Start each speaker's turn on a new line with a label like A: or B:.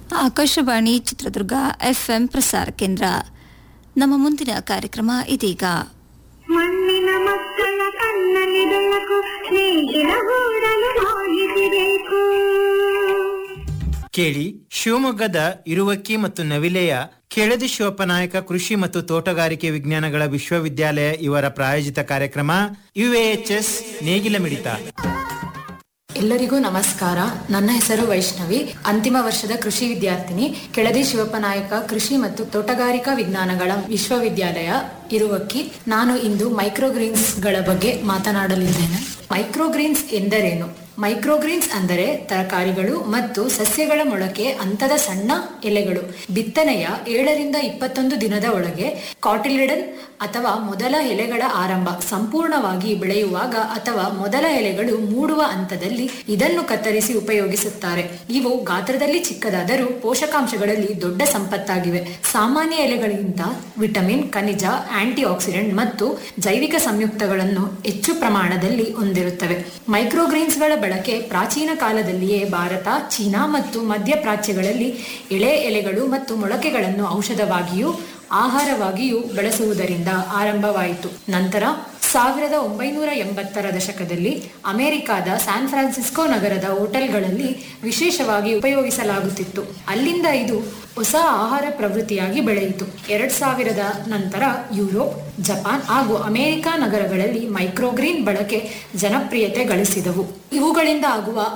A: Akashvani Chitradurga FM ಪ್ರಸಾರ ಕೇಂದ್ರ ನಮ್ಮ ಮುಂದಿನ ಕಾರ್ಯಕ್ರಮ ಇದೀಗ
B: ಮಣ್ಣಿನ ಮಕ್ಕಳ ಕಣ್ಣಲ್ಲಿ ಬೆಳಕು ನೇಗಿಲ ಗೂಡಲು ಮಾಹಿತಿಬೇಕು
C: ಕೇಳಿ ಶಿವಮೊಗ್ಗದ ಇರುವಕ್ಕಿ ಮತ್ತು ನವಿಲೆಯ ಕೆಳದಿ ಶಿವಪ್ಪನಾಯಕ ಕೃಷಿ ಮತ್ತು ತೋಟಗಾರಿಕೆ ವಿಜ್ಞಾನಗಳ ವಿಶ್ವವಿದ್ಯಾಲಯ ಇವರ ಪ್ರಾಯೋಜಿತ ಕಾರ್ಯಕ್ರಮ ಯುಎಎಚ್ಎಸ್ ನೇಗಿಲ ಮಿಡಿತ
D: ಎಲ್ಲರಿಗೂ ನಮಸ್ಕಾರ ನನ್ನ ಹೆಸರು ವೈಷ್ಣವಿ ಅಂತಿಮ ವರ್ಷದ ಕೃಷಿ ವಿದ್ಯಾರ್ಥಿನಿ ಕೆಳದಿ ಶಿವಪ್ಪನಾಯಕ ಕೃಷಿ ಮತ್ತು ತೋಟಗಾರಿಕಾ ವಿಜ್ಞಾನಗಳ ವಿಶ್ವವಿದ್ಯಾಲಯ ಇರುವಕ್ಕಿ ನಾನು ಇಂದು ಮೈಕ್ರೋಗ್ರೀನ್ಸ್ ಗಳ ಬಗ್ಗೆ ಮಾತನಾಡಲಿದ್ದೇನೆ ಮೈಕ್ರೋಗ್ರೀನ್ಸ್ ಎಂದರೇನು ಮೈಕ್ರೋಗ್ರೀನ್ಸ್ ಅಂದರೆ ತರಕಾರಿಗಳು ಮತ್ತು ಸಸ್ಯಗಳ ಮೊಳಕೆ ಹಂತದ ಸಣ್ಣ ಎಲೆಗಳು ಬಿತ್ತನೆಯ ಏಳರಿಂದ ಇಪ್ಪತ್ತೊಂದು ದಿನದ ಒಳಗೆ ಕಾಟಿಲಿಡನ್ ಅಥವಾ ಮೊದಲ ಎಲೆಗಳ ಆರಂಭ ಸಂಪೂರ್ಣವಾಗಿ ಬೆಳೆಯುವಾಗ ಅಥವಾ ಮೊದಲ ಎಲೆಗಳು ಮೂಡುವ ಹಂತದಲ್ಲಿ ಇದನ್ನು ಕತ್ತರಿಸಿ ಉಪಯೋಗಿಸುತ್ತಾರೆ ಇವು ಗಾತ್ರದಲ್ಲಿ ಚಿಕ್ಕದಾದರೂ ಪೋಷಕಾಂಶಗಳಲ್ಲಿ ದೊಡ್ಡ ಸಂಪತ್ತಾಗಿವೆ ಸಾಮಾನ್ಯ ಎಲೆಗಳಿಗಿಂತ ವಿಟಮಿನ್ ಖನಿಜ ಆಂಟಿ ಆಕ್ಸಿಡೆಂಟ್ ಮತ್ತು ಜೈವಿಕ ಸಂಯುಕ್ತಗಳನ್ನು ಹೆಚ್ಚು ಪ್ರಮಾಣದಲ್ಲಿ ಹೊಂದಿರುತ್ತವೆ ಮೈಕ್ರೋಗ್ರೀನ್ಸ್ಗಳ ಬಳಕೆ ಪ್ರಾಚೀನ ಕಾಲದಲ್ಲಿಯೇ ಭಾರತ ಚೀನಾ ಮತ್ತು ಮಧ್ಯಪ್ರಾಚ್ಯಗಳಲ್ಲಿ ಎಳೆ ಎಲೆಗಳು ಮತ್ತು ಮೊಳಕೆಗಳನ್ನು ಔಷಧವಾಗಿಯೂ ಆಹಾರವಾಗಿಯೂ ಬಳಸುವುದರಿಂದ ಆರಂಭವಾಯಿತು ನಂತರ ಸಾವಿರದ ಒಂಬೈನೂರ ಎಂಬತ್ತರ ದಶಕದಲ್ಲಿ ಅಮೆರಿಕಾದ ಸ್ಯಾನ್ ಫ್ರಾನ್ಸಿಸ್ಕೋ ನಗರದ ಹೋಟೆಲ್ಗಳಲ್ಲಿ ವಿಶೇಷವಾಗಿ ಉಪಯೋಗಿಸಲಾಗುತ್ತಿತ್ತು ಅಲ್ಲಿಂದ ಇದು ಹೊಸ ಆಹಾರ ಪ್ರವೃತ್ತಿಯಾಗಿ ಬೆಳೆಯಿತು ಎರಡ್ ಸಾವಿರದ ನಂತರ ಯುರೋಪ್ ಜಪಾನ್ ಹಾಗೂ ಅಮೆರಿಕ ನಗರಗಳಲ್ಲಿ ಮೈಕ್ರೋಗ್ರೀನ್ ಬಳಕೆ ಜನಪ್ರಿಯತೆ ಗಳಿಸಿದವು ಇವುಗಳಿಂದ ಆಗುವ